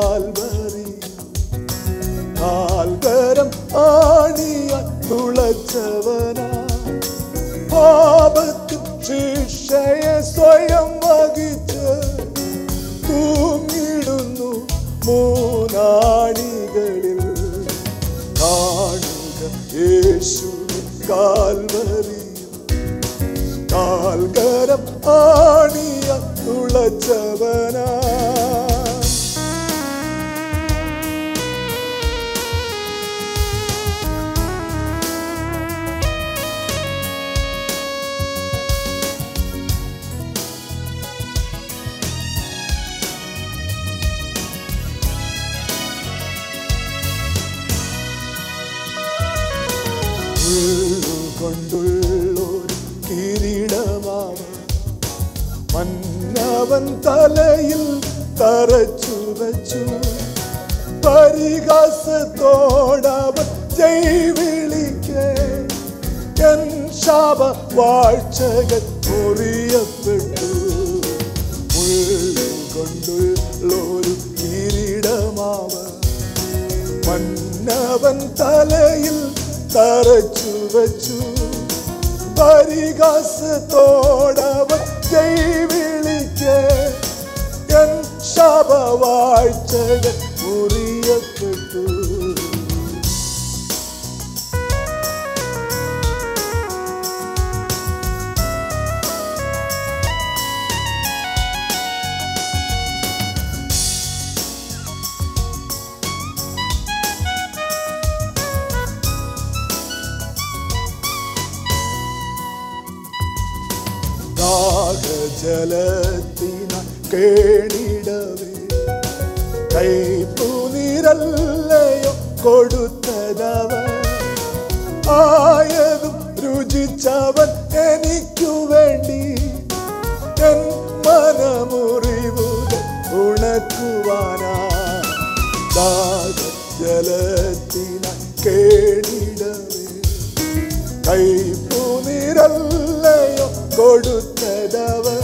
Calvary കാൽകരം ആണിയ തുളച്ചവനാ പാപത്തിൻ ശിക്ഷയെ സ്വയം വഹിച്ച് തൂങ്ങിടുന്നു മൂന്നാണികളിൽ കാണുക യേശു കാൽവറിയും കാൽകരം ആണിയ തുളച്ചവനാ കൊണ്ടുള്ളൊരു കിരീടമാവ മന്നവൻ തലയിൽ തറച്ചു വച്ചു പരിഹാസത്തോടവൻ ജൈവിളിക്ക് എൻ ശാപ വാഴ്ചകൾ മുറിയപ്പെട്ടു കൊണ്ടുള്ളൊരു കിരീടമാവ മന്നവൻ തലയിൽ തറച്ചു വച്ചു പരിഹാസത്തോടവൻ ജൈവിളിക്ക് എൻ ശാപവാഴ്ചകൾ മുറിയപ്പെട്ടു ദാഹജലത്തിന കേണിടവേ കൈപ്പുനിരല്ലയോ കൊടുത്തതവൻ ആയതും രുചിച്ചവൻ എനിക്കു വേണ്ടി എൻ മനമുറിവുകൾ ഉണക്കുവാനാ ദാഹജലത്തിന കേണിടവേ കൈപ്പുനിരല്ലയോ കൊടുത്തതവൻ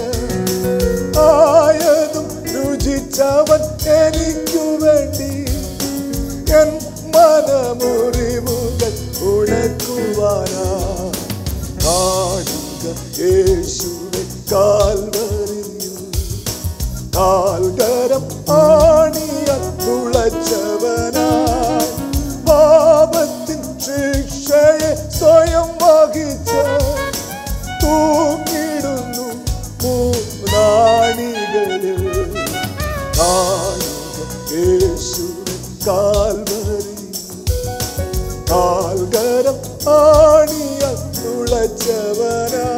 ആയതും രുചിച്ചവൻ എനിക്കു വേണ്ടി എൻ മനമുറിവുകൾ ഉണക്കുവാനാ കാണുക യേശുവെ കാൽവറിയിൽ കാൽകരം ആണിയ തുളച്ചവനായി പാപത്തിൻ ശിക്ഷയെ സ്വയം വഹിച്ച തൂങ്ങിടുന്നു മൂന്നാണികളിൽ കാണുക യേശുവിൻ കാൽവരി കാൽകരം ആണിയ തുളച്ചവനാ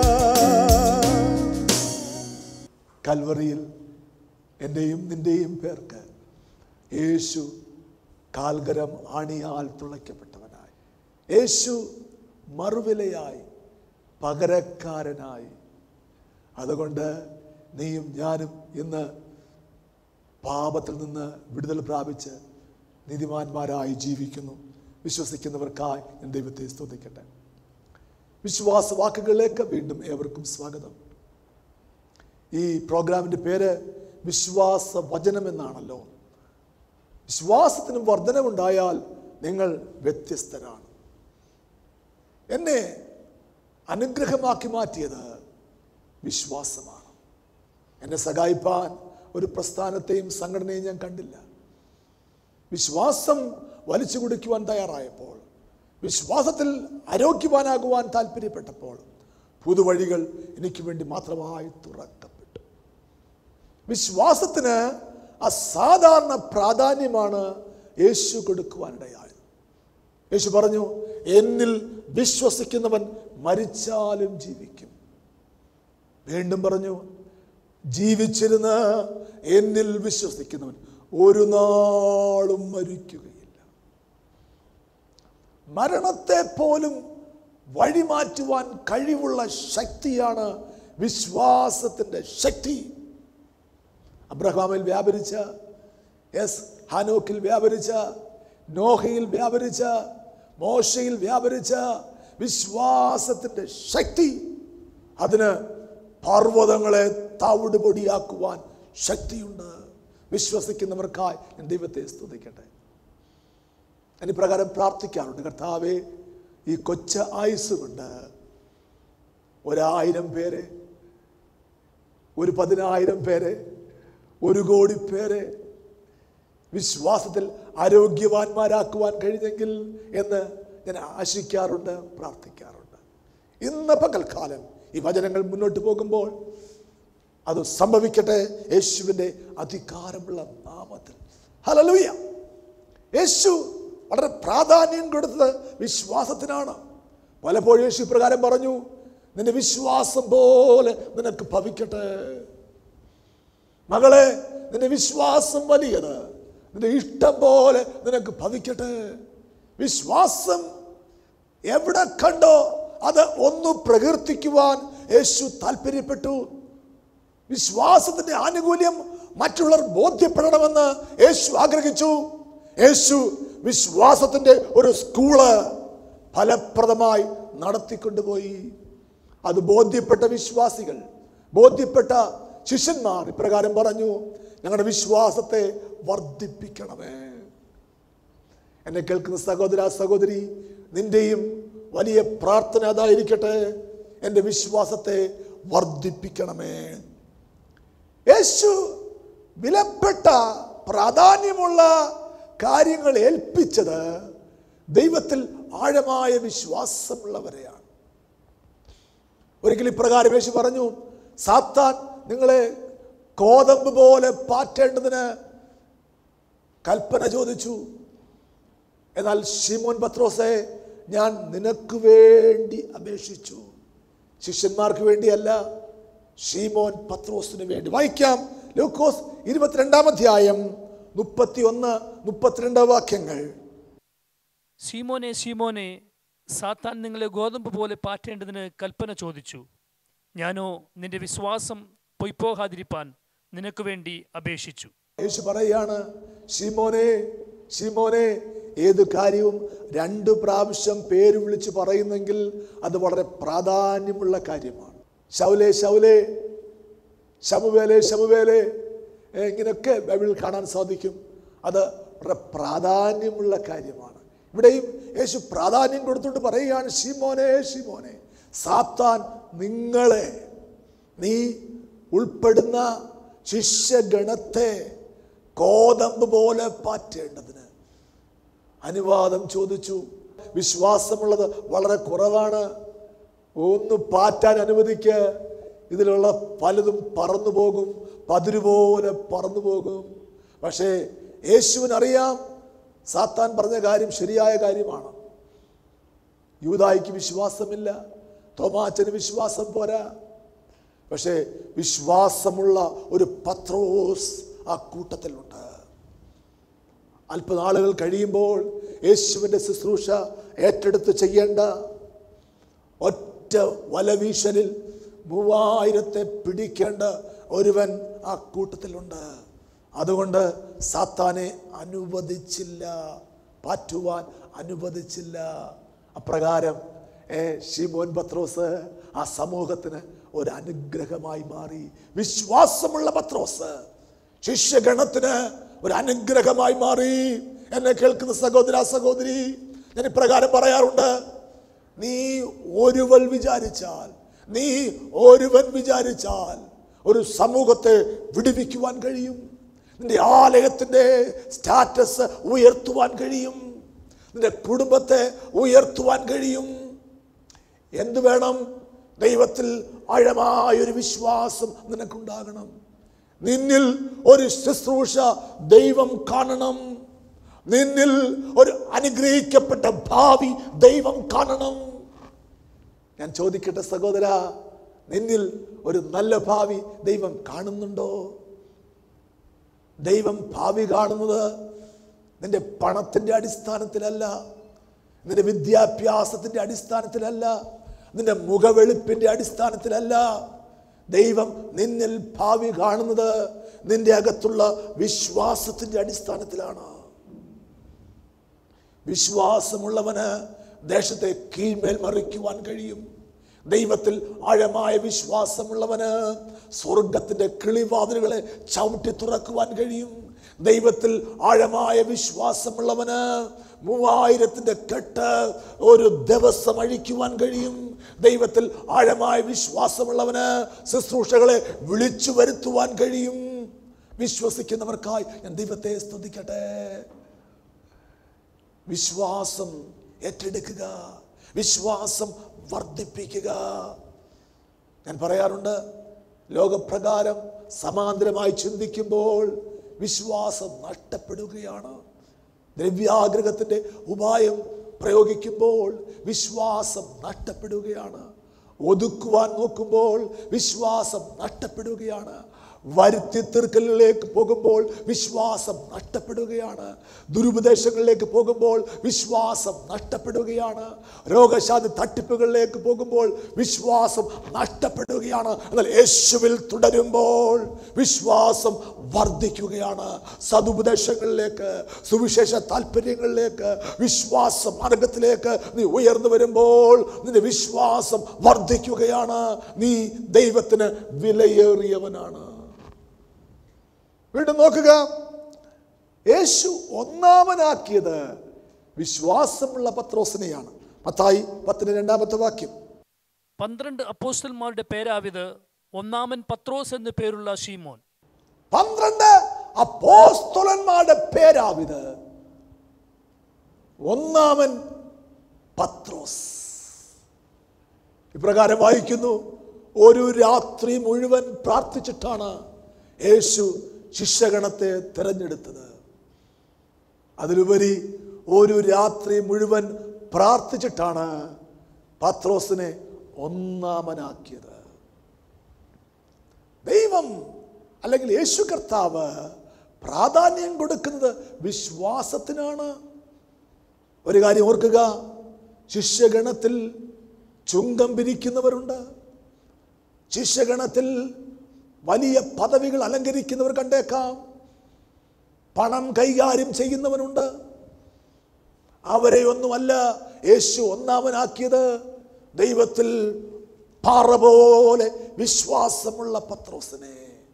കൽവറിയിൽ എൻ്റെയും നിൻ്റെയും പേർക്ക് യേശു കാൽകരം ആണിയാൽ തുളയ്ക്കപ്പെട്ടവനായി യേശു മറുവിലയായി പകരക്കാരനായി അതുകൊണ്ട് നീയും ഞാനും ഇന്ന് പാപത്തിൽ നിന്ന് വിടുതൽ പ്രാപിച്ച് നീതിമാന്മാരായി ജീവിക്കുന്നു വിശ്വസിക്കുന്നവർക്കായി ഞാൻ ദൈവത്തെ സ്തുതിക്കട്ടെ വിശ്വാസ വാക്കുകളിലേക്ക് വീണ്ടും ഏവർക്കും സ്വാഗതം ഈ പ്രോഗ്രാമിൻ്റെ പേര് വിശ്വാസ വചനം എന്നാണല്ലോ വിശ്വാസത്തിനും വർധനവുണ്ടായാൽ നിങ്ങൾ വ്യത്യസ്തരാണ് എന്നെ അനുഗ്രഹമാക്കി മാറ്റിയത് വിശ്വാസമാണ് എന്നെ സഹായിപ്പാൻ ഒരു പ്രസ്ഥാനത്തെയും സംഘടനയും ഞാൻ കണ്ടില്ല വിശ്വാസം വലിച്ചു കുടിക്കുവാൻ തയ്യാറായപ്പോൾ വിശ്വാസത്തിൽ ആരോഗ്യവാനാകുവാൻ താല്പര്യപ്പെട്ടപ്പോൾ പുതുവഴികൾ എനിക്ക് വേണ്ടി മാത്രമായി തുറക്കപ്പെട്ടു വിശ്വാസത്തിന് അസാധാരണ പ്രാധാന്യമാണ് യേശു കൊടുക്കുവാനിടയായത് യേശു പറഞ്ഞു എന്നിൽ വിശ്വസിക്കുന്നവൻ മരിച്ചാലും ജീവിക്കും വീണ്ടും പറഞ്ഞു ജീവിച്ചിരുന്ന് എന്നിൽ വിശ്വസിക്കുന്നവൻ ഒരു നാളും മരിക്കുകയില്ല മരണത്തെ പോലും വഴിമാറ്റുവാൻ കഴിവുള്ള ശക്തിയാണ് വിശ്വാസത്തിൻ്റെ ശക്തി അബ്രഹാമിൽ വ്യാപരിച്ച എസ് ഹാനോക്കിൽ വ്യാപരിച്ച നോഹയിൽ വ്യാപരിച്ച മോശയിൽ വ്യാപരിച്ച വിശ്വാസത്തിൻ്റെ ശക്തി അതിന് പർവ്വതങ്ങളെ തവിട് പൊടിയാക്കുവാൻ ശക്തിയുണ്ട് വിശ്വസിക്കുന്നവർക്കായി ഞാൻ ദൈവത്തെ സ്തുതിക്കട്ടെ ഞാൻ ഇപ്രകാരം പ്രാർത്ഥിക്കാറുണ്ട് കർത്താവേ ഈ കൊച്ച ആയുസ് കൊണ്ട് ഒരായിരം പേരെ ഒരു പതിനായിരം പേരെ ഒരു കോടി പേരെ വിശ്വാസത്തിൽ ആരോഗ്യവാന്മാരാക്കുവാൻ കഴിഞ്ഞെങ്കിൽ എന്ന് ഞാൻ ആശിക്കാറുണ്ട് പ്രാർത്ഥിക്കാറുണ്ട് ഇന്ന് പകൽക്കാലം ഈ വചനങ്ങൾ മുന്നോട്ട് പോകുമ്പോൾ അത് സംഭവിക്കട്ടെ യേശുവിൻ്റെ അധികാരമുള്ള നാമത്തിൽ ഹലലൂയ യേശു വളരെ പ്രാധാന്യം കൊടുത്തത് വിശ്വാസത്തിനാണ് പലപ്പോഴും യേശു ഇപ്രകാരം പറഞ്ഞു നിന്റെ വിശ്വാസം പോലെ നിനക്ക് ഭവിക്കട്ടെ മകളെ നിന്റെ വിശ്വാസം വലിയത് നിന്റെ ഇഷ്ടം പോലെ നിനക്ക് ഭവിക്കട്ടെ വിശ്വാസം എവിടെ കണ്ടോ അത് ഒന്ന് പ്രകീർത്തിക്കുവാൻ യേശു താല്പര്യപ്പെട്ടു വിശ്വാസത്തിന്റെ ആനുകൂല്യം മറ്റുള്ളവർ ബോധ്യപ്പെടണമെന്ന് യേശു ആഗ്രഹിച്ചു യേശു വിശ്വാസത്തിന്റെ ഒരു സ്കൂള് ഫലപ്രദമായി നടത്തിക്കൊണ്ടുപോയി അത് ബോധ്യപ്പെട്ട വിശ്വാസികൾ ബോധ്യപ്പെട്ട ശിഷ്യന്മാർ ഇപ്രകാരം പറഞ്ഞു ഞങ്ങളുടെ വിശ്വാസത്തെ വർദ്ധിപ്പിക്കണമേ എന്നെ കേൾക്കുന്ന സഹോദര സഹോദരി നിന്റെയും വലിയ പ്രാർത്ഥന അതായിരിക്കട്ടെ എൻ്റെ വിശ്വാസത്തെ വർദ്ധിപ്പിക്കണമേ യേശു വിലപ്പെട്ട പ്രാധാന്യമുള്ള കാര്യങ്ങൾ ഏൽപ്പിച്ചത് ദൈവത്തിൽ ആഴമായ വിശ്വാസമുള്ളവരെയാണ് ഒരിക്കൽ ഇപ്രകാരം യേശു പറഞ്ഞു സാത്താൻ നിങ്ങളെ കോതമ്പ് പോലെ പാറ്റേണ്ടതിന് കൽപ്പന ചോദിച്ചു എന്നാൽ ഷിമോൻ പത്രോസെ ഞാൻ നിനക്ക് വേണ്ടി അപേക്ഷിച്ചു ശിഷ്യന്മാർക്ക് വേണ്ടിയല്ല ഷീമോൻ പത്രോസിന് വേണ്ടി വായിക്കാം ലൂക്കോസ് ഇരുപത്തിരണ്ടാം അധ്യായം മുപ്പത്തി ഒന്ന് മുപ്പത്തിരണ്ട് വാക്യങ്ങൾ ശീമോനെ ശീമോനെ സാത്താൻ നിങ്ങളെ ഗോതമ്പ് പോലെ പാറ്റേണ്ടതിന് കൽപ്പന ചോദിച്ചു ഞാനോ നിന്റെ വിശ്വാസം പൊയ്പോകാതിരിപ്പാൻ നിനക്ക് വേണ്ടി അപേക്ഷിച്ചു യേശു പറയാണ് ഷിമോനെ ഷിമോനെ ഏത് കാര്യവും രണ്ട് പ്രാവശ്യം പേര് വിളിച്ച് പറയുന്നെങ്കിൽ അത് വളരെ പ്രാധാന്യമുള്ള കാര്യമാണ് ശൗലേ ശൗലേ ശമുവേലെ ശമുവേലെ ഏ, ഇങ്ങനെയൊക്കെ ബൈബിളിൽ കാണാൻ സാധിക്കും അത് വളരെ പ്രാധാന്യമുള്ള കാര്യമാണ് ഇവിടെയും യേശു പ്രാധാന്യം കൊടുത്തുകൊണ്ട് പറയുകയാണ് ഷിമോനെ ഷിമോനെ സാത്താൻ നിങ്ങളെ നീ ഉൾപ്പെടുന്ന ശിഷ്യഗണത്തെ കോതമ്പ് പോലെ പാറ്റേണ്ടതിന് അനുവാദം ചോദിച്ചു വിശ്വാസമുള്ളത് വളരെ കുറവാണ് ഒന്ന് പാറ്റാൻ അനുവദിക്ക് ഇതിലുള്ള പലതും പറന്നു പോകും പതിരുപോലെ പറന്നു പോകും പക്ഷേ യേശുവിനറിയാം സാത്താൻ പറഞ്ഞ കാര്യം ശരിയായ കാര്യമാണ് യൂതായിക്ക് വിശ്വാസമില്ല തോമാച്ചന് വിശ്വാസം പോരാ പക്ഷേ വിശ്വാസമുള്ള ഒരു പത്രോസ് ആ കൂട്ടത്തിലുണ്ട് അല്പനാളുകൾ കഴിയുമ്പോൾ യേശുവിൻ്റെ ശുശ്രൂഷ ഏറ്റെടുത്ത് ചെയ്യേണ്ട ഒറ്റ വലവീശലിൽ മൂവായിരത്തെ പിടിക്കേണ്ട ഒരുവൻ ആ കൂട്ടത്തിലുണ്ട് അതുകൊണ്ട് സാത്താനെ അനുവദിച്ചില്ല പാറ്റുവാൻ അനുവദിച്ചില്ല അപ്രകാരം ഏ ഷിമോൻ പത്രോസ് ആ സമൂഹത്തിന് ഒരു അനുഗ്രഹമായി മാറി വിശ്വാസമുള്ള പത്രോസ് ശിഷ്യഗണത്തിന് ഒരു അനുഗ്രഹമായി മാറി എന്നെ കേൾക്കുന്ന സഹോദര സഹോദരി ഞാൻ ഇപ്രകാരം പറയാറുണ്ട് നീ ഒരുവൾ വിചാരിച്ചാൽ നീ ഒരുവൻ വിചാരിച്ചാൽ ഒരു സമൂഹത്തെ വിടുവിക്കുവാൻ കഴിയും നിന്റെ ആലയത്തിൻ്റെ സ്റ്റാറ്റസ് ഉയർത്തുവാൻ കഴിയും നിന്റെ കുടുംബത്തെ ഉയർത്തുവാൻ കഴിയും എന്തു വേണം ദൈവത്തിൽ ആഴമായൊരു വിശ്വാസം നിനക്കുണ്ടാകണം നിന്നിൽ ഒരു ശുശ്രൂഷ ദൈവം കാണണം നിന്നിൽ ഒരു അനുഗ്രഹിക്കപ്പെട്ട ഭാവി ദൈവം കാണണം ഞാൻ ചോദിക്കട്ടെ സഹോദര നിന്നിൽ ഒരു നല്ല ഭാവി ദൈവം കാണുന്നുണ്ടോ ദൈവം ഭാവി കാണുന്നത് നിന്റെ പണത്തിൻ്റെ അടിസ്ഥാനത്തിലല്ല നിന്റെ വിദ്യാഭ്യാസത്തിൻ്റെ അടിസ്ഥാനത്തിലല്ല നിന്റെ മുഖവെളുപ്പിൻ്റെ അടിസ്ഥാനത്തിലല്ല ദൈവം നിന്നിൽ ഭാവി കാണുന്നത് നിന്റെ അകത്തുള്ള വിശ്വാസത്തിൻ്റെ അടിസ്ഥാനത്തിലാണ് വിശ്വാസമുള്ളവന് ദേശത്തെ കീഴ്മേൽ മറിക്കുവാൻ കഴിയും ദൈവത്തിൽ ആഴമായ വിശ്വാസമുള്ളവന് സ്വർഗത്തിന്റെ കിളിവാതിലുകളെ ചവിട്ടി തുറക്കുവാൻ കഴിയും ദൈവത്തിൽ ആഴമായ വിശ്വാസമുള്ളവന് മൂവായിരത്തിന്റെ കെട്ട് ഒരു ദിവസം അഴിക്കുവാൻ കഴിയും ദൈവത്തിൽ ആഴമായ വിശ്വാസമുള്ളവന് ശുശ്രൂഷകളെ വിളിച്ചു വരുത്തുവാൻ കഴിയും വിശ്വസിക്കുന്നവർക്കായി ഞാൻ ദൈവത്തെ സ്തുതിക്കട്ടെ വിശ്വാസം ഏറ്റെടുക്കുക വിശ്വാസം വർദ്ധിപ്പിക്കുക ഞാൻ പറയാറുണ്ട് ലോകപ്രകാരം സമാന്തരമായി ചിന്തിക്കുമ്പോൾ വിശ്വാസം നഷ്ടപ്പെടുകയാണ് ദ്രവ്യാഗ്രഹത്തിൻ്റെ ഉപായം പ്രയോഗിക്കുമ്പോൾ വിശ്വാസം നഷ്ടപ്പെടുകയാണ് ഒതുക്കുവാൻ നോക്കുമ്പോൾ വിശ്വാസം നഷ്ടപ്പെടുകയാണ് വരുത്തി തീർക്കലിലേക്ക് പോകുമ്പോൾ വിശ്വാസം നഷ്ടപ്പെടുകയാണ് ദുരുപദേശങ്ങളിലേക്ക് പോകുമ്പോൾ വിശ്വാസം നഷ്ടപ്പെടുകയാണ് രോഗശാന്തി തട്ടിപ്പുകളിലേക്ക് പോകുമ്പോൾ വിശ്വാസം നഷ്ടപ്പെടുകയാണ് എന്നാൽ യേശുവിൽ തുടരുമ്പോൾ വിശ്വാസം വർദ്ധിക്കുകയാണ് സതുപദേശങ്ങളിലേക്ക് സുവിശേഷ താല്പര്യങ്ങളിലേക്ക് വിശ്വാസ മാർഗത്തിലേക്ക് നീ ഉയർന്നു വരുമ്പോൾ നിന്റെ വിശ്വാസം വർദ്ധിക്കുകയാണ് നീ ദൈവത്തിന് വിലയേറിയവനാണ് വീണ്ടും നോക്കുക യേശു ഒന്നാമനാക്കിയത് വിശ്വാസമുള്ള പത്രോസിനെയാണ് മത്തായി പത്തിന് രണ്ടാമത്തെ വാക്യം പന്ത്രണ്ട് അപ്പോസ്റ്റന്മാരുടെ പേരാവിത് ഒന്നാമൻ പത്രോസ് എന്നു പേരുള്ള ഷീമോൻ പന്ത്രണ്ട് അപ്പോസ്തലന്മാരുടെ പേരാവിത് ഒന്നാമൻ പത്രോസ് ഇപ്രകാരം വായിക്കുന്നു ഒരു രാത്രി മുഴുവൻ പ്രാർത്ഥിച്ചിട്ടാണ് യേശു ശിഷ്യഗണത്തെ തിരഞ്ഞെടുത്തത് അതിലുപരി ഒരു രാത്രി മുഴുവൻ പ്രാർത്ഥിച്ചിട്ടാണ് പത്രോസിനെ ഒന്നാമനാക്കിയത് ദൈവം അല്ലെങ്കിൽ യേശു കർത്താവ് പ്രാധാന്യം കൊടുക്കുന്നത് വിശ്വാസത്തിനാണ് ഒരു കാര്യം ഓർക്കുക ശിഷ്യഗണത്തിൽ ചുങ്കം പിരിക്കുന്നവരുണ്ട് ശിഷ്യഗണത്തിൽ വലിയ പദവികൾ അലങ്കരിക്കുന്നവർ കണ്ടേക്കാം പണം കൈകാര്യം ചെയ്യുന്നവനുണ്ട് അവരെ ഒന്നുമല്ല യേശു ഒന്നാമനാക്കിയത് ദൈവത്തിൽ പാറ പോലെ വിശ്വാസമുള്ള പത്രോസിനെ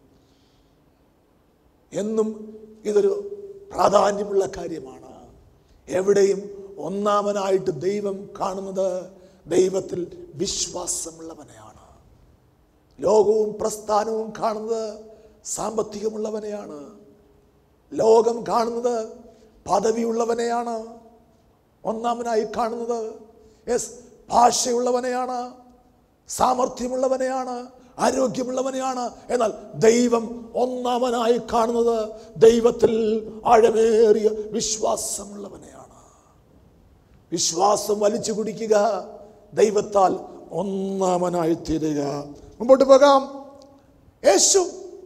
എന്നും ഇതൊരു പ്രാധാന്യമുള്ള കാര്യമാണ് എവിടെയും ഒന്നാമനായിട്ട് ദൈവം കാണുന്നത് ദൈവത്തിൽ വിശ്വാസമുള്ളവനെയാണ് ലോകവും പ്രസ്ഥാനവും കാണുന്നത് സാമ്പത്തികമുള്ളവനെയാണ് ലോകം കാണുന്നത് പദവിയുള്ളവനെയാണ് ഒന്നാമനായി കാണുന്നത് യെസ് ഭാഷയുള്ളവനെയാണ് സാമർഥ്യമുള്ളവനെയാണ് ആരോഗ്യമുള്ളവനെയാണ് എന്നാൽ ദൈവം ഒന്നാമനായി കാണുന്നത് ദൈവത്തിൽ ആഴമേറിയ വിശ്വാസമുള്ളവനെയാണ് വിശ്വാസം വലിച്ചു കുടിക്കുക ദൈവത്താൽ ഒന്നാമനായി തീരുക മുമ്പോട്ട് പോകാം യേശു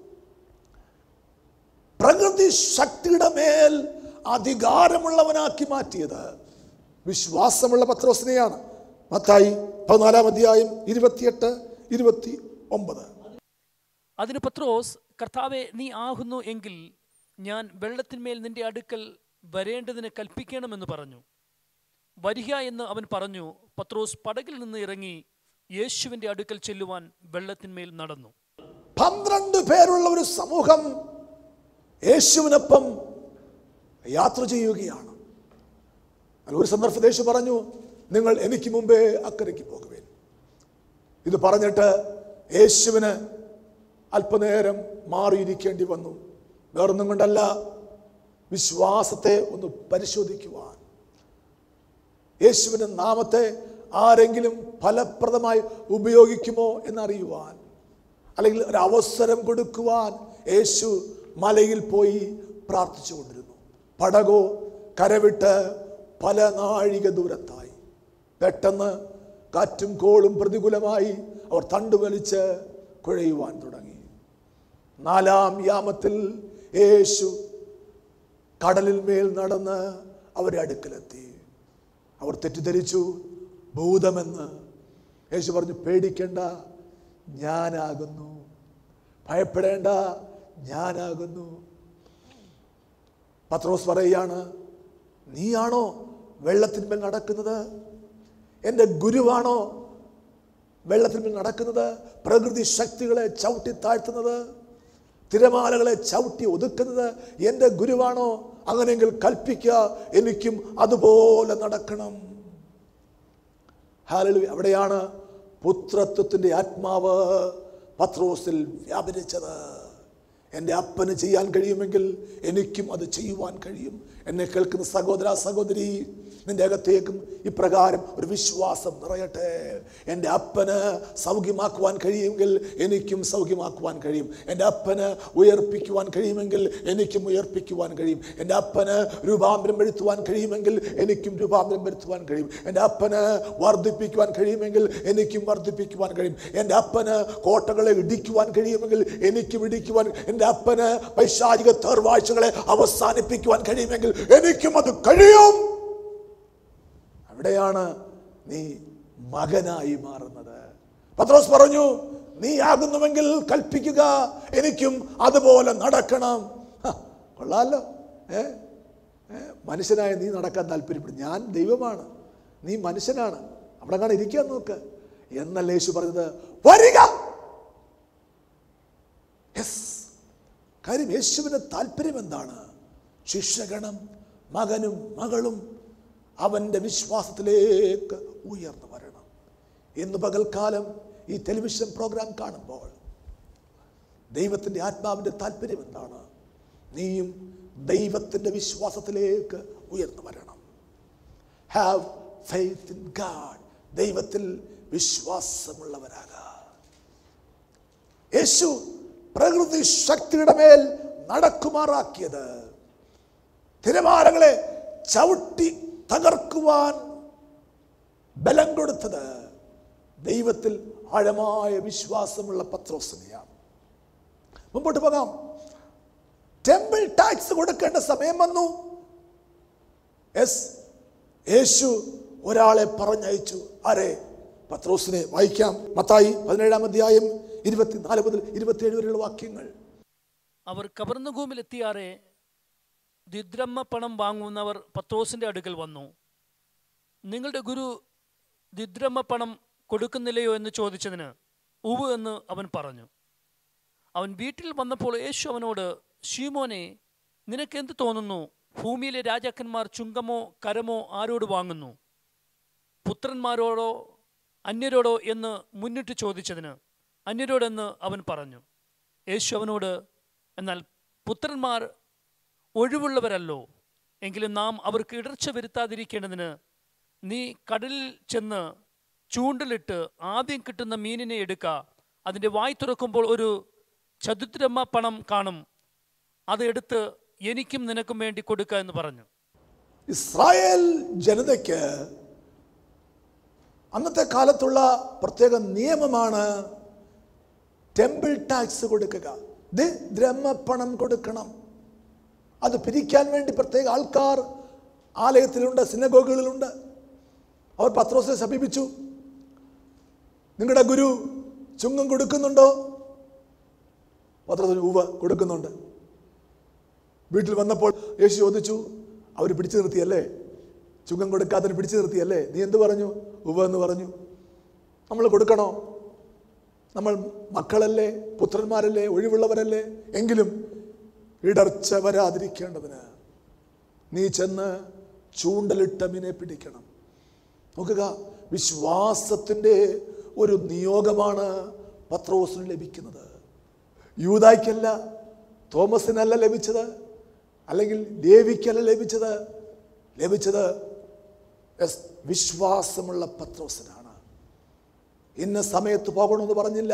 പ്രകൃതി ശക്തിയുടെ മേൽ അധികാരമുള്ളവനാക്കി മാറ്റിയത് വിശ്വാസമുള്ള പത്രോസിനെയാണ് മത്തായി പതിനാലാം അധ്യായം ഇരുപത്തിയെട്ട് ഇരുപത്തി ഒമ്പത് അതിന് പത്രോസ് കർത്താവെ നീ ആകുന്നു എങ്കിൽ ഞാൻ വെള്ളത്തിന്മേൽ നിന്റെ അടുക്കൽ വരേണ്ടതിന് കൽപ്പിക്കണമെന്ന് പറഞ്ഞു വരിക എന്ന് അവൻ പറഞ്ഞു പത്രോസ് പടകിൽ നിന്ന് ഇറങ്ങി യേശുവിൻ്റെ അടുക്കൽ ചെല്ലുവാൻ വെള്ളത്തിന്മേൽ നടന്നു പന്ത്രണ്ട് പേരുള്ള ഒരു സമൂഹം യേശുവിനൊപ്പം യാത്ര ചെയ്യുകയാണ് അതിൽ ഒരു സന്ദർഭത്തിൽ യേശു പറഞ്ഞു നിങ്ങൾ എനിക്ക് മുമ്പേ അക്കരയ്ക്ക് പോകുവേൻ ഇത് പറഞ്ഞിട്ട് യേശുവിന് അല്പനേരം മാറിയിരിക്കേണ്ടി വന്നു വേറൊന്നും കൊണ്ടല്ല വിശ്വാസത്തെ ഒന്ന് പരിശോധിക്കുവാൻ യേശുവിൻ്റെ നാമത്തെ ആരെങ്കിലും ഫലപ്രദമായി ഉപയോഗിക്കുമോ എന്നറിയുവാൻ അല്ലെങ്കിൽ ഒരു അവസരം കൊടുക്കുവാൻ യേശു മലയിൽ പോയി പ്രാർത്ഥിച്ചു കൊണ്ടിരുന്നു പടകോ കരവിട്ട് പല നാഴിക ദൂരത്തായി പെട്ടെന്ന് കാറ്റും കോളും പ്രതികൂലമായി അവർ തണ്ടുവലിച്ച് കുഴയുവാൻ തുടങ്ങി നാലാം യാമത്തിൽ യേശു കടലിൽ മേൽ നടന്ന് അവരെ അടുക്കലെത്തി അവർ തെറ്റിദ്ധരിച്ചു ഭൂതമെന്ന് യേശു പറഞ്ഞു പേടിക്കേണ്ട ഞാനാകുന്നു ഭയപ്പെടേണ്ട ഞാനാകുന്നു പത്രോസ് പറയുകയാണ് നീയാണോ വെള്ളത്തിന്മേൽ നടക്കുന്നത് എൻ്റെ ഗുരുവാണോ വെള്ളത്തിന്മേൽ നടക്കുന്നത് പ്രകൃതി ശക്തികളെ ചവിട്ടി താഴ്ത്തുന്നത് തിരമാലകളെ ചവിട്ടി ഒതുക്കുന്നത് എൻ്റെ ഗുരുവാണോ അങ്ങനെയെങ്കിൽ കൽപ്പിക്കുക എനിക്കും അതുപോലെ നടക്കണം ഹാലലു അവിടെയാണ് പുത്രത്വത്തിൻ്റെ ആത്മാവ് പത്രോസിൽ വ്യാപരിച്ചത് എൻ്റെ അപ്പന് ചെയ്യാൻ കഴിയുമെങ്കിൽ എനിക്കും അത് ചെയ്യുവാൻ കഴിയും എന്നെ കേൾക്കുന്ന സഹോദര സഹോദരി നിന്റെ അകത്തേക്കും ഇപ്രകാരം ഒരു വിശ്വാസം നിറയട്ടെ എൻ്റെ അപ്പന് സൗഖ്യമാക്കുവാൻ കഴിയുമെങ്കിൽ എനിക്കും സൗഖ്യമാക്കുവാൻ കഴിയും എൻ്റെ അപ്പന് ഉയർപ്പിക്കുവാൻ കഴിയുമെങ്കിൽ എനിക്കും ഉയർപ്പിക്കുവാൻ കഴിയും എൻ്റെ അപ്പന് രൂപാന്തരം വരുത്തുവാൻ കഴിയുമെങ്കിൽ എനിക്കും രൂപാന്തരം വരുത്തുവാൻ കഴിയും എൻ്റെ അപ്പന് വർദ്ധിപ്പിക്കുവാൻ കഴിയുമെങ്കിൽ എനിക്കും വർദ്ധിപ്പിക്കുവാൻ കഴിയും എൻ്റെ അപ്പന് കോട്ടകളെ ഇടിക്കുവാൻ കഴിയുമെങ്കിൽ എനിക്കും ഇടിക്കുവാൻ എൻ്റെ അപ്പന് പൈശാചിക തേർവാഴ്ചകളെ അവസാനിപ്പിക്കുവാൻ കഴിയുമെങ്കിൽ എനിക്കും അത് കഴിയും അവിടെയാണ് നീ മകനായി മാറുന്നത് പത്രോസ് പറഞ്ഞു നീ ആകുന്നുവെങ്കിൽ കൽപ്പിക്കുക എനിക്കും അതുപോലെ നടക്കണം ഹ, കൊള്ളാലോ ഏ ഏ, മനുഷ്യനായ നീ നടക്കാൻ താല്പര്യപ്പെടും ഞാൻ ദൈവമാണ് നീ മനുഷ്യനാണ് അവിടെ കാണാൻ ഇരിക്കാൻ നോക്ക് എന്നല്ല യേശു പറഞ്ഞത് വരിക യെസ് കാര്യം യേശുവിന് താല്പര്യം എന്താണ് ശിഷ്യഗണം മകനും മകളും അവൻ്റെ വിശ്വാസത്തിലേക്ക് ഉയർന്നു വരണം ഇന്ന് പകൽക്കാലം ഈ ടെലിവിഷൻ പ്രോഗ്രാം കാണുമ്പോൾ ദൈവത്തിൻ്റെ ആത്മാവിൻ്റെ താല്പര്യം എന്താണ് നീയും ദൈവത്തിൻ്റെ വിശ്വാസത്തിലേക്ക് ഉയർന്നു വരണം ഹാവ് ഫെയ്ത്ത് ഇൻ ഗാഡ് ദൈവത്തിൽ വിശ്വാസമുള്ളവരാകാം യേശു പ്രകൃതി ശക്തിയുടെ മേൽ നടക്കുമാറാക്കിയത് തിരമാലകളെ ചവിട്ടി തകർക്കുവാൻ ബലം കൊടുത്തത് ദൈവത്തിൽ ആഴമായ വിശ്വാസമുള്ള പത്രോസിനെയാണ് മുമ്പോട്ട് പോകാം ടെമ്പിൾ ടാക്സ് കൊടുക്കേണ്ട സമയം വന്നു എസ് യേശു ഒരാളെ പറഞ്ഞയച്ചു ആരെ പത്രോസിനെ വായിക്കാം മത്തായി പതിനേഴാം അധ്യായം ഇരുപത്തിനാല് മുതൽ ഇരുപത്തിയേഴ് വരെയുള്ള വാക്യങ്ങൾ അവർ കവർന്നുകൂമിലെത്തിയാറെ ദ്വിദ്രഹ്മ പണം വാങ്ങുന്നവർ പത്രോസിന്റെ അടുക്കൽ വന്നു നിങ്ങളുടെ ഗുരു ദ്വിദ്രഹ്മ പണം കൊടുക്കുന്നില്ലയോ എന്ന് ചോദിച്ചതിന് ഉവ് എന്ന് അവൻ പറഞ്ഞു അവൻ വീട്ടിൽ വന്നപ്പോൾ യേശു അവനോട് ഷീമോനെ നിനക്ക് എന്ത് തോന്നുന്നു ഭൂമിയിലെ രാജാക്കന്മാർ ചുങ്കമോ കരമോ ആരോട് വാങ്ങുന്നു പുത്രന്മാരോടോ അന്യരോടോ എന്ന് മുന്നിട്ട് ചോദിച്ചതിന് അന്യരോടെന്ന് അവൻ പറഞ്ഞു യേശു അവനോട് എന്നാൽ പുത്രന്മാർ ഒഴിവുള്ളവരല്ലോ എങ്കിലും നാം അവർക്ക് ഇടർച്ച വരുത്താതിരിക്കേണ്ടതിന് നീ കടലിൽ ചെന്ന് ചൂണ്ടലിട്ട് ആദ്യം കിട്ടുന്ന മീനിനെ എടുക്ക അതിൻ്റെ വായി തുറക്കുമ്പോൾ ഒരു ചതുദ്രമ പണം കാണും അത് എടുത്ത് എനിക്കും നിനക്കും വേണ്ടി കൊടുക്കുക എന്ന് പറഞ്ഞു ഇസ്രായേൽ ജനതയ്ക്ക് അന്നത്തെ കാലത്തുള്ള പ്രത്യേക നിയമമാണ് ടെമ്പിൾ ടാക്സ് കൊടുക്കുക ഇത് ദ്രഹ്മപ്പണം കൊടുക്കണം അത് പിരിക്കാൻ വേണ്ടി പ്രത്യേക ആൾക്കാർ ആലയത്തിലുണ്ട് സിനഗോഗുകളിലുണ്ട് അവർ പത്രോസിനെ സമീപിച്ചു നിങ്ങളുടെ ഗുരു ചുങ്കം കൊടുക്കുന്നുണ്ടോ പത്രത്തിന് ഉവ കൊടുക്കുന്നുണ്ട് വീട്ടിൽ വന്നപ്പോൾ യേശു ചോദിച്ചു അവർ പിടിച്ചു നിർത്തിയല്ലേ ചുങ്കം കൊടുക്കാത്തതിന് പിടിച്ചു നിർത്തിയല്ലേ നീ എന്ത് പറഞ്ഞു ഉവ എന്ന് പറഞ്ഞു നമ്മൾ കൊടുക്കണോ നമ്മൾ മക്കളല്ലേ പുത്രന്മാരല്ലേ ഒഴിവുള്ളവരല്ലേ എങ്കിലും ഇടർച്ച വരാതിരിക്കേണ്ടതിന് നീ ചെന്ന് ചൂണ്ടലിട്ട മീനെ പിടിക്കണം നോക്കുക വിശ്വാസത്തിൻ്റെ ഒരു നിയോഗമാണ് പത്രോസിന് ലഭിക്കുന്നത് യൂതായ്ക്കല്ല തോമസിനല്ല ലഭിച്ചത് അല്ലെങ്കിൽ ലേവിക്കല്ല ലഭിച്ചത് ലഭിച്ചത് എസ് വിശ്വാസമുള്ള പത്രോസിനാണ് ഇന്ന സമയത്ത് പോകണമെന്ന് പറഞ്ഞില്ല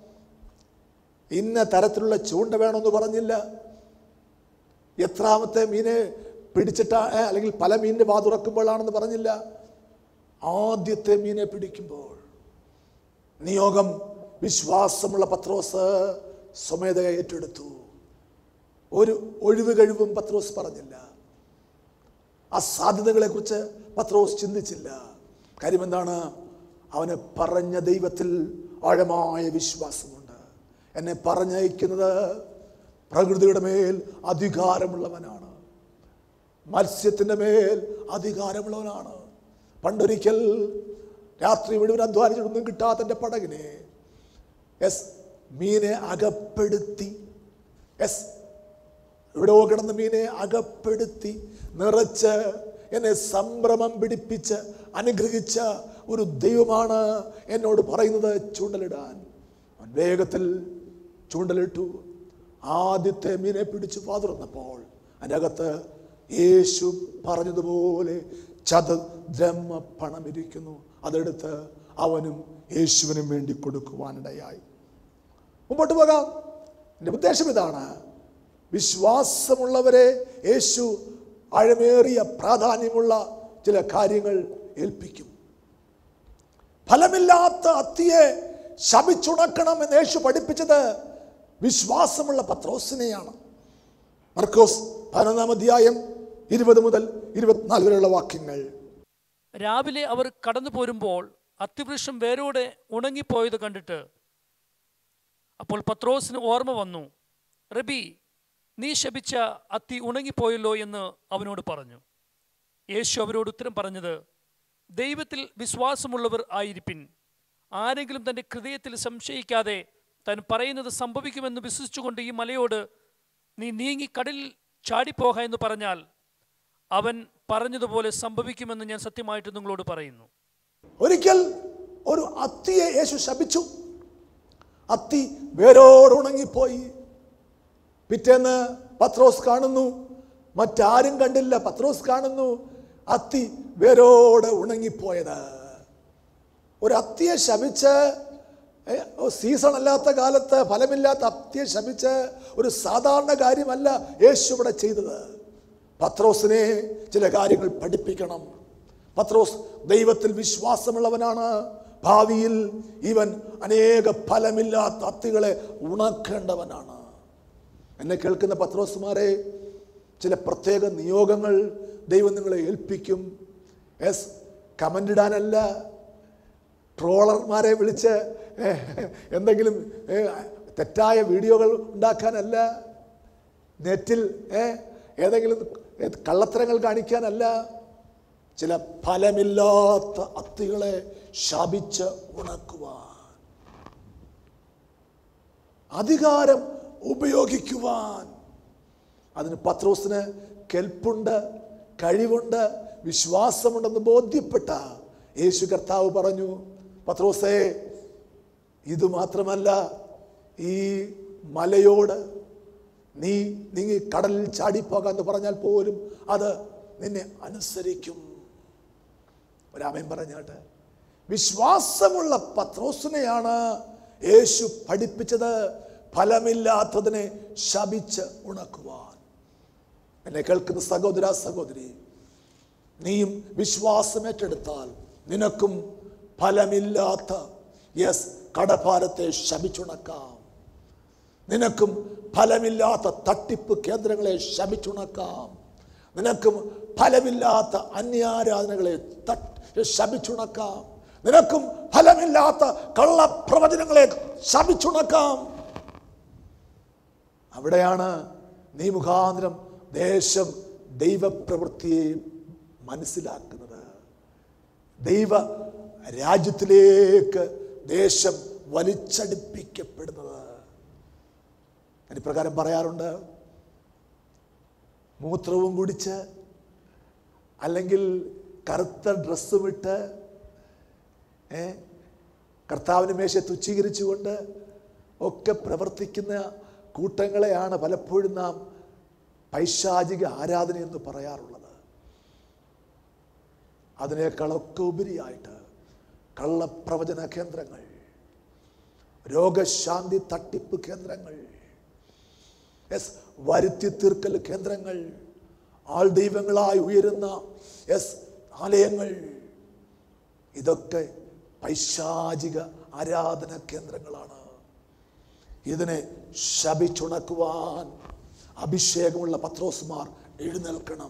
ഇന്ന തരത്തിലുള്ള ചൂണ്ട വേണമെന്ന് പറഞ്ഞില്ല എത്രാമത്തെ മീനെ പിടിച്ചിട്ടാ ഏ, അല്ലെങ്കിൽ പല മീനിൻ്റെ വാ തുറക്കുമ്പോഴാണെന്ന് പറഞ്ഞില്ല ആദ്യത്തെ മീനെ പിടിക്കുമ്പോൾ നിയോഗം വിശ്വാസമുള്ള പത്രോസ് സ്വമേധ ഏറ്റെടുത്തു ഒരു ഒഴിവ് കഴിവും പത്രോസ് പറഞ്ഞില്ല ആ സാധ്യതകളെക്കുറിച്ച് പത്രോസ് ചിന്തിച്ചില്ല കാര്യം എന്താണ് അവന് പറഞ്ഞ ദൈവത്തിൽ ആഴമായ വിശ്വാസമുണ്ട് എന്നെ പറഞ്ഞയക്കുന്നത് പ്രകൃതിയുടെ മേൽ അധികാരമുള്ളവനാണ് മത്സ്യത്തിൻ്റെ മേൽ അധികാരമുള്ളവനാണ് പണ്ടൊരിക്കൽ രാത്രി മുഴുവൻ അധ്വാനിച്ചിട്ടൊന്നും കിട്ടാത്ത എൻ്റെ പടകിനെ എസ് മീനെ അകപ്പെടുത്തി എസ് എവിടെയോ കിടന്ന മീനെ അകപ്പെടുത്തി നിറച്ച് എന്നെ സംഭ്രമം പിടിപ്പിച്ച് അനുഗ്രഹിച്ച ഒരു ദൈവമാണ് എന്നോട് പറയുന്നത് ചൂണ്ടലിടാൻ അവൻ വേഗത്തിൽ ചൂണ്ടലിട്ടു ആദ്യത്തെ മീനെ പിടിച്ച് പാതുറന്നപ്പോൾ അതിൻ്റെ അകത്ത് യേശു പറഞ്ഞതുപോലെ ചതുദ്രമ പണമിരിക്കുന്നു അതെടുത്ത് അവനും യേശുവിനും വേണ്ടി കൊടുക്കുവാനിടയായി മുമ്പോട്ട് പോകാം എൻ്റെ ഉദ്ദേശം ഇതാണ് വിശ്വാസമുള്ളവരെ യേശു ആഴമേറിയ പ്രാധാന്യമുള്ള ചില കാര്യങ്ങൾ ഏൽപ്പിക്കും ഫലമില്ലാത്ത അത്തിയെ ശപിച്ചുണക്കണം എന്ന് യേശു പഠിപ്പിച്ചത് വിശ്വാസമുള്ള പത്രോസിനെയാണ് മർക്കോസ് പതിനൊന്നാം അധ്യായം ഇരുപത് മുതൽ ഇരുപത്തിനാല് വരെയുള്ള വാക്യങ്ങൾ രാവിലെ അവർ കടന്നു പോരുമ്പോൾ അത്തിവൃക്ഷം വേരോടെ ഉണങ്ങിപ്പോയത് കണ്ടിട്ട് അപ്പോൾ പത്രോസിന് ഓർമ്മ വന്നു റബി നീ ശപിച്ച അത്തി ഉണങ്ങിപ്പോയല്ലോ എന്ന് അവനോട് പറഞ്ഞു യേശു അവരോട് ഉത്തരം പറഞ്ഞത് ദൈവത്തിൽ വിശ്വാസമുള്ളവർ ആയിരിപ്പിൻ ആരെങ്കിലും തൻ്റെ ഹൃദയത്തിൽ സംശയിക്കാതെ താൻ പറയുന്നത് സംഭവിക്കുമെന്ന് വിശ്വസിച്ചുകൊണ്ട് ഈ മലയോട് നീ നീങ്ങി കടലിൽ ചാടിപ്പോക എന്ന് പറഞ്ഞാൽ അവൻ പറഞ്ഞതുപോലെ സംഭവിക്കുമെന്ന് ഞാൻ സത്യമായിട്ട് നിങ്ങളോട് പറയുന്നു ഒരിക്കൽ ഒരു അത്തിയെ യേശു ശപിച്ചു അത്തി വേരോട് ഉണങ്ങിപ്പോയി പിറ്റേന്ന് പത്രോസ് കാണുന്നു മറ്റാരും കണ്ടില്ല പത്രോസ് കാണുന്നു അത്തി വേരോടെ ഉണങ്ങിപ്പോയത് ഒരു അത്തിയെ ശപിച്ച് ഏ, സീസൺ അല്ലാത്ത കാലത്ത് ഫലമില്ലാത്ത അത്തിയെ ശപിച്ച് ഒരു സാധാരണ കാര്യമല്ല യേശു ഇവിടെ ചെയ്തത് പത്രോസിനെ ചില കാര്യങ്ങൾ പഠിപ്പിക്കണം പത്രോസ് ദൈവത്തിൽ വിശ്വാസമുള്ളവനാണ് ഭാവിയിൽ ഇവൻ അനേക ഫലമില്ലാത്ത അത്തികളെ ഉണക്കേണ്ടവനാണ് എന്നെ കേൾക്കുന്ന പത്രോസുമാരെ ചില പ്രത്യേക നിയോഗങ്ങൾ ദൈവം നിങ്ങളെ ഏൽപ്പിക്കും എസ് കമൻ്റ് ഇടാനല്ല ട്രോളർമാരെ വിളിച്ച് ഏ, എന്തെങ്കിലും ഏ, തെറ്റായ വീഡിയോകൾ ഉണ്ടാക്കാനല്ല നെറ്റിൽ ഏ, ഏതെങ്കിലും ഏ, കള്ളത്തരങ്ങൾ കാണിക്കാനല്ല ചില ഫലമില്ലാത്ത അത്തികളെ ശപിച്ച് ഉണക്കുവാൻ അധികാരം ഉപയോഗിക്കുവാൻ അതിന് പത്രോസിന് കെൽപ്പുണ്ട് കഴിവുണ്ട് വിശ്വാസമുണ്ടെന്ന് ബോധ്യപ്പെട്ട യേശു കർത്താവ് പറഞ്ഞു പത്രോസേ ഇത് മാത്രമല്ല ഈ മലയോട് നീ നീങ്ങി കടലിൽ ചാടിപ്പോകാന്ന് പറഞ്ഞാൽ പോലും അത് നിന്നെ അനുസരിക്കും ഒരാമയും പറഞ്ഞാട്ട് വിശ്വാസമുള്ള പത്രോസിനെയാണ് യേശു പഠിപ്പിച്ചത് ഫലമില്ലാത്തതിനെ ശപിച്ച് ഉണക്കുവാൻ എന്നെ കേൾക്കുന്ന സഹോദര സഹോദരി നീയും വിശ്വാസം ഏറ്റെടുത്താൽ നിനക്കും ഫലമില്ലാത്ത യെസ് കടഭാരത്തെ ശപിച്ചുണക്കാം നിനക്കും ഫലമില്ലാത്ത തട്ടിപ്പ് കേന്ദ്രങ്ങളെ ശപിച്ചുണക്കാം നിനക്കും ഫലമില്ലാത്ത അന്യാരാധനകളെ തട്ട് ശപിച്ചുണക്കാം നിനക്കും ഫലമില്ലാത്ത കള്ളപ്രവചനങ്ങളെ ശപിച്ചുണക്കാം അവിടെയാണ് നീ മുഖാന്തരം ദേശം ദൈവപ്രവൃത്തിയെ മനസ്സിലാക്കുന്നത് ദൈവ രാജ്യത്തിലേക്ക് ദേശം വലിച്ചടിപ്പിക്കപ്പെടുന്നത് ഞാൻ ഇപ്രകാരം പറയാറുണ്ട് മൂത്രവും കുടിച്ച് അല്ലെങ്കിൽ കറുത്ത ഡ്രസ്സും ഇട്ട് ഏ കർത്താവിന് മേശ തുച്ഛീകരിച്ചുകൊണ്ട് ഒക്കെ പ്രവർത്തിക്കുന്ന കൂട്ടങ്ങളെയാണ് പലപ്പോഴും നാം പൈശാചിക ആരാധന എന്ന് പറയാറുള്ളത് അതിനേക്കാളൊക്കെ ഉപരിയായിട്ട് കള്ളപ്രവചന കേന്ദ്രങ്ങൾ രോഗശാന്തി തട്ടിപ്പ് കേന്ദ്രങ്ങൾ എസ് വരുത്തി തീർക്കൽ കേന്ദ്രങ്ങൾ ആൾ ദൈവങ്ങളായി ഉയരുന്ന എസ് ആലയങ്ങൾ ഇതൊക്കെ പൈശാചിക ആരാധന കേന്ദ്രങ്ങളാണ് ഇതിനെ ശപിച്ചുണക്കുവാൻ അഭിഷേകമുള്ള പത്രോസ്മാർ എഴുന്നേൽക്കണം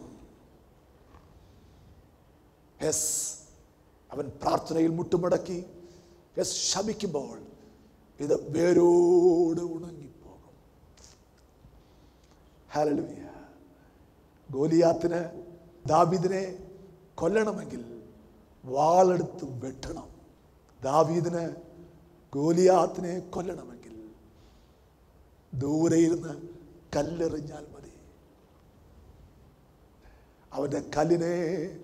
എസ് അവൻ പ്രാർത്ഥനയിൽ മുട്ടുമടക്കി എസ് ശപിക്കുമ്പോൾ ഇത് വേരോട് ഉണങ്ങിപ്പോകും ഹല്ലേലൂയ ഗോലിയാത്തിന് ദാവീദിനെ കൊല്ലണമെങ്കിൽ വാളെടുത്ത് വെട്ടണം ദാവീദിന് ഗോലിയാത്തിനെ കൊല്ലണമെങ്കിൽ ദൂരെ ഇരുന്ന് കല്ലെറിഞ്ഞാൽ മതി അവൻ്റെ കല്ലിനെ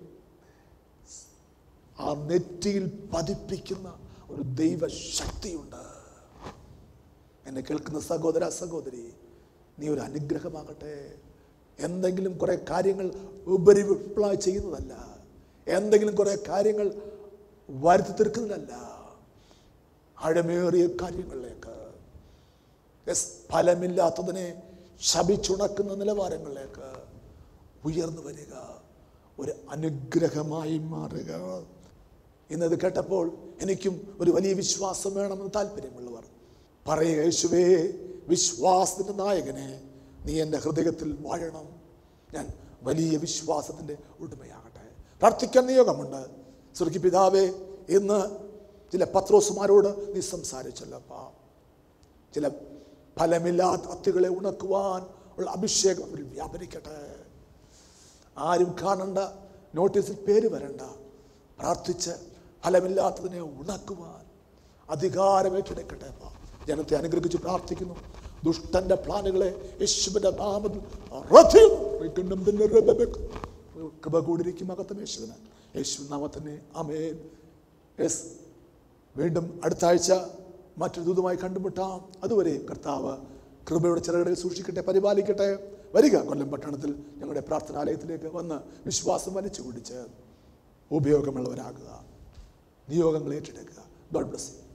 ആ നെറ്റിയിൽ പതിപ്പിക്കുന്ന ഒരു ദൈവശക്തിയുണ്ട് എന്നെ കേൾക്കുന്ന സഹോദര സഹോദരി നീ ഒരു അനുഗ്രഹമാകട്ടെ എന്തെങ്കിലും കുറെ കാര്യങ്ങൾ ഉപരിപ്ലൈ ചെയ്യുന്നതല്ല എന്തെങ്കിലും കുറെ കാര്യങ്ങൾ വരുത്തി തീർക്കുന്നതല്ല ആഴമേറിയ കാര്യങ്ങളിലേക്ക് യെസ് ഫലമില്ലാത്തതിനെ ശപിച്ചുണക്കുന്ന നിലവാരങ്ങളിലേക്ക് ഉയർന്നു വരിക ഒരു അനുഗ്രഹമായി മാറുക ഇന്നത് കേട്ടപ്പോൾ എനിക്കും ഒരു വലിയ വിശ്വാസം വേണമെന്ന് താല്പര്യമുള്ളവർ പറയുക യേശുവേ വിശ്വാസത്തിൻ്റെ നായകനെ നീ എൻ്റെ ഹൃദയത്തിൽ വാഴണം ഞാൻ വലിയ വിശ്വാസത്തിൻ്റെ ഉടമയാകട്ടെ പ്രാർത്ഥിക്കാൻ നിയോഗമുണ്ട് സ്വർഗി പിതാവേ ഇന്ന് ചില പത്രോസുമാരോട് നീ സംസാരിച്ചല്ലപ്പാ ചില ഫലമില്ലാത്ത അത്തികളെ ഉണക്കുവാൻ ഉള്ള അഭിഷേകം അവരിൽ വ്യാപരിക്കട്ടെ ആരും കാണണ്ട നോട്ടീസിൽ പേര് വരണ്ട പ്രാർത്ഥിച്ച് ഫലമില്ലാത്തതിനെ ഉണക്കുവാൻ അധികാരം ഏറ്റെടുക്കട്ടെ അപ്പാ. ജനത്തെ അനുഗ്രഹിച്ച് പ്രാർത്ഥിക്കുന്നു ദുഷ്ടന്റെ പ്ലാനുകളെ യേശുവിന്റെ നാമത്തിൽ റദ്ദ് കൃപ കൂടിയിരിക്കും അകത്തം യേശുവിന് യേശു നാമത്തിന് അമേൻ യെസ് വീണ്ടും അടുത്ത ആഴ്ച മറ്റൊരു ദൂതമായി കണ്ടുമുട്ടാം അതുവരെ കർത്താവ് കൃപയുടെ ചിറകളിൽ സൂക്ഷിക്കട്ടെ പരിപാലിക്കട്ടെ വരിക കൊല്ലം പട്ടണത്തിൽ ഞങ്ങളുടെ പ്രാർത്ഥനാലയത്തിലേക്ക് വന്ന് വിശ്വാസം വലിച്ചു കുടിച്ച് ഉപയോഗമുള്ളവരാകുക നിയോഗങ്ങൾ ഏറ്റെടുക്കുക ഗോഡ് ബ്ലസ് യു